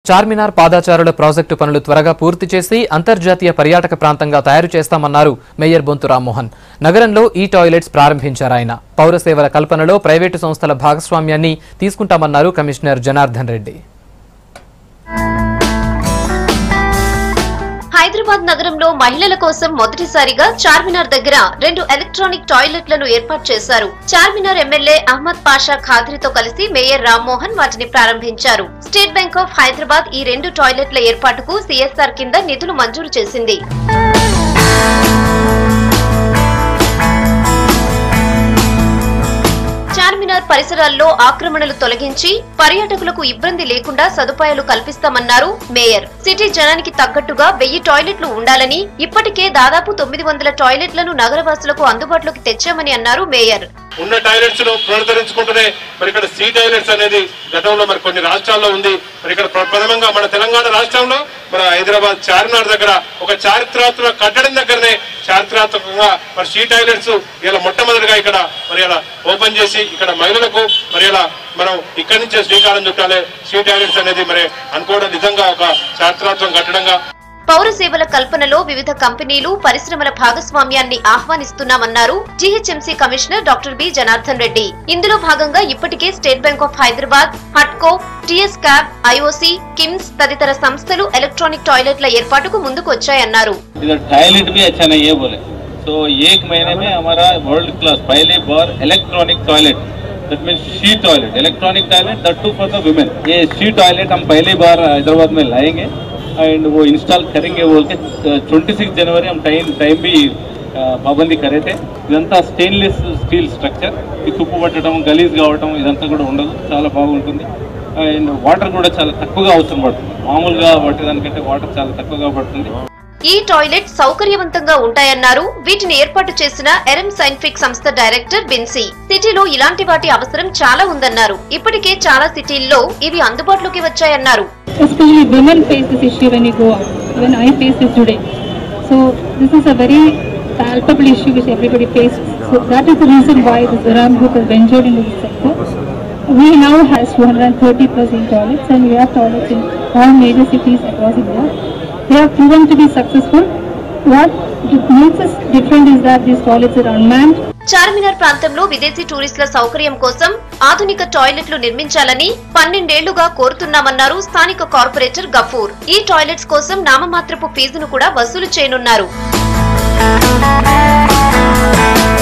Charminar పాదాచారుల project పనులు త్వరగా పూర్తి చేసి అంతర్జాతీయ పర్యాటక ప్రాంతంగా తయారు చేస్తామన్నారు మేయర్ బొంతు రామ్మోహన్ నగరంలో ఈ టాయిలెట్స్ ప్రారంభించారు ఆయన పౌర సేవల కల్పనలో ప్రైవేటు సంస్థల భాగస్వామ్యాన్ని తీసుకుంటామన్నారు కమిషనర్ జనార్దన్ రెడ్డి హైదరాబాద్ నగరంలో మహిళల కోసం మొదటిసారిగా చార్మినార్ దగ్గర రెండు ఎలక్ట్రానిక్ టాయిలెట్లను ఏర్పాటు చేశారు చార్మినార్ ఎమ్మెల్యే అహ్మద్ పాషా ఖాద్రితో కలిసి మేయర్ రామ్మోహన్ వాటిని ప్రారంభించారు స్టేట్ బ్యాంక్ ఆఫ్ హైదరాబాద్ ఈ రెండు టాయిలెట్ల ఏర్పాటుకు సిఎస్ఆర్ కింద నిధులు మంజూరు చేసింది చార్మినార్ పరిసరాల్లో ఆక్రమణలు తొలగించి పర్యాటకులకు ఇబ్బంది లేకుండా సదుపాయాలు కల్పిస్తామన్నారు మేయర్ సిటీ జనానికి తగ్గట్టుగా వెయ్యి టాయిలెట్లు ఉండాలని ఇప్పటికే దాదాపు తొమ్మిది వందల టాయిలెట్లను నగరవాసులకు అందుబాటులోకి తెచ్చామని అన్నారు మేయర్ ఉన్న టాయిలెట్స్ ను పునరుద్ధరించుకుంటూనే మరి ఇక్కడ సీ టాయిలెట్స్ అనేది గతంలో మరి కొన్ని రాష్ట్రాల్లో ఉంది మరి ఇక్కడ ప్ర- ప్రథమంగా మన తెలంగాణ రాష్ట్రంలో మన హైదరాబాద్ చార్మినార్ దగ్గర ఒక చారిత్రాత్మక కట్టడం దగ్గరనే చారిత్రాత్మకంగా మరి సీ టాయిలెట్స్ ఇలా మొట్టమొదటిగా ఇక్కడ మరి ఇలా ఓపెన్ చేసి ఇక్కడ మహిళలకు మరి ఇలా మనం ఇక్కడి నుంచే శ్రీకారం చుట్టాలి సీ టాయిలెట్స్ అనేది మరి అనుకోవడం నిజంగా ఒక చారిత్రాత్మక కట్టడంగా పౌర సేవల కల్పనలో వివిధ కంపెనీలు పరిశ్రమల భాగస్వామ్యాన్ని ఆహ్వానిస్తున్నామన్నారు జీహెచ్ఎంసీ commissioner doctor B Janardhan Reddy ఇందులో భాగంగా ఇప్పటికే స్టేట్ బ్యాంక్ ఆఫ్ హైదరాబాద్ హట్కో టిఎస్ క్యాబ్ ఐఓసీ కిమ్స్ తదితర సంస్థలు ఎలక్ట్రానిక్ టాయిలెట్ల ఏర్పాటుకు ముందుకు వచ్చాయన్నారు इधर टॉयलेट भी अच्छा नहीं है बोले तो एक महीने में हमारा वर्ल्ड क्लास पहली बार electronic toilet that mean she toilet electronic toilet that too for the women ये शी टॉयलेट हम पहली बार हैदराबाद में लाएंगे एंड वो इंस्टॉल करेंगे बोल के ट्वेंटी सिक्स जनवरी हम टाइम टाइम भी ఆ, పాబందీ కరైతే ఇదంతా స్టెయిన్లెస్ స్టీల్ స్ట్రక్చర్ ఈ తుప్పు పట్టడం గలీజ్ కావడం ఇదంతా కూడా ఉండదు చాలా బాగుంటుంది అండ్ వాటర్ కూడా చాలా తక్కువగా అవసరం పడుతుంది మామూలుగా పట్టేదానికంటే వాటర్ చాలా తక్కువగా పడుతుంది ఈ టాయిలెట్ సౌకర్యవంతంగా ఉంటాయన్నారు వీటిని ఏర్పాటు చేసిన ఎరం సైంటిఫిక్ సంస్థ డైరెక్టర్ బిన్సీ సిటీలో ఇలాంటి వాటి అవసరం చాలా ఉందన్నారు ఇప్పటికే చాలా సిటీల్లో ఇవి అందుబాటులోకి వచ్చాయన్నారు especially women face this issue when you go out. Even I face this today. So this is a very palpable issue which everybody faces. So that is the reason why the Zeram Group has ventured into this sector. We now have 230 plus in toilets and we have toilets in all major cities across India. They have proven to be successful. What makes us different is that these toilets are unmanned Charminar ప్రాంతంలో విదేశీ టూరిస్టుల సౌకర్యం కోసం ఆధునిక టాయిలెట్లు నిర్మించాలని పన్నెండేళ్లుగా కోరుతున్నామన్నారు స్థానిక corporator Gafoor ఈ toilets కోసం నామమాత్రపు ఫీజును కూడా వసూలు చేయనున్నారు